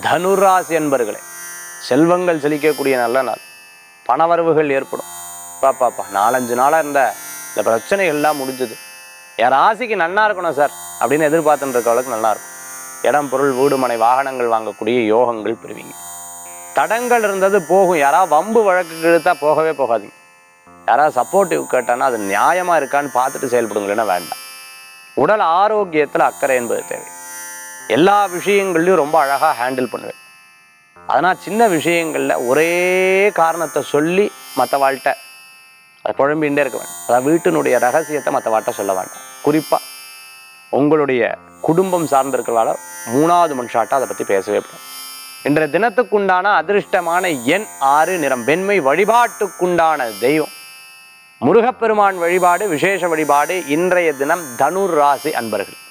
தனுராசி என்பர்களே செல்வங்கள் செழிக்கக்கூடிய நல்ல நாள் பணவரவுகள் ஏற்படும் பாப்பாப்பா நாலஞ்சு நாளாக இருந்த இந்த பிரச்சனைகள்லாம் முடிஞ்சது என் ராசிக்கு நன்னா இருக்கணும் சார் அப்படின்னு எதிர்பார்த்துட்டு இருக்கவளுக்கு நல்லா இருக்கும் இடம் பொருள் வீடு மனை வாகனங்கள் வாங்கக்கூடிய யோகங்கள் பெறுவீங்க தடங்கள் இருந்தது போகும் யாராவது வம்பு வழக்கு இழுத்தா போகவே போகாதீங்க யாராவது சப்போர்ட்டிவ் கேட்டானா அது நியாயமாக இருக்கான்னு பார்த்துட்டு செயல்படுங்க இல்லைன்னா வேண்டாம் உடல் ஆரோக்கியத்தில் அக்கறை என்பது தேவை எல்லா விஷயங்கள்லையும் ரொம்ப அழகாக ஹேண்டில் பண்ணுவேன் அதனால் சின்ன விஷயங்களில் ஒரே காரணத்தை சொல்லி மற்ற வாழ்கிட்ட அதை குழம்பிகிட்டே இருக்க வேண்டாம் அதாவது வீட்டினுடைய ரகசியத்தை மற்ற வாழ்கிட்ட சொல்ல வேண்டாம் குறிப்பாக உங்களுடைய குடும்பம் சார்ந்திருக்கிறதால மூணாவது மனுஷாட்ட அதை பற்றி பேசவே கூடாது இன்றைய தினத்துக்குண்டான அதிர்ஷ்டமான எண் ஆறு நிறம் வெண்மை வழிபாட்டுக்குண்டான தெய்வம் முருகப்பெருமான் வழிபாடு விசேஷ வழிபாடு இன்றைய தினம் தனுர் ராசி அன்பர்கள்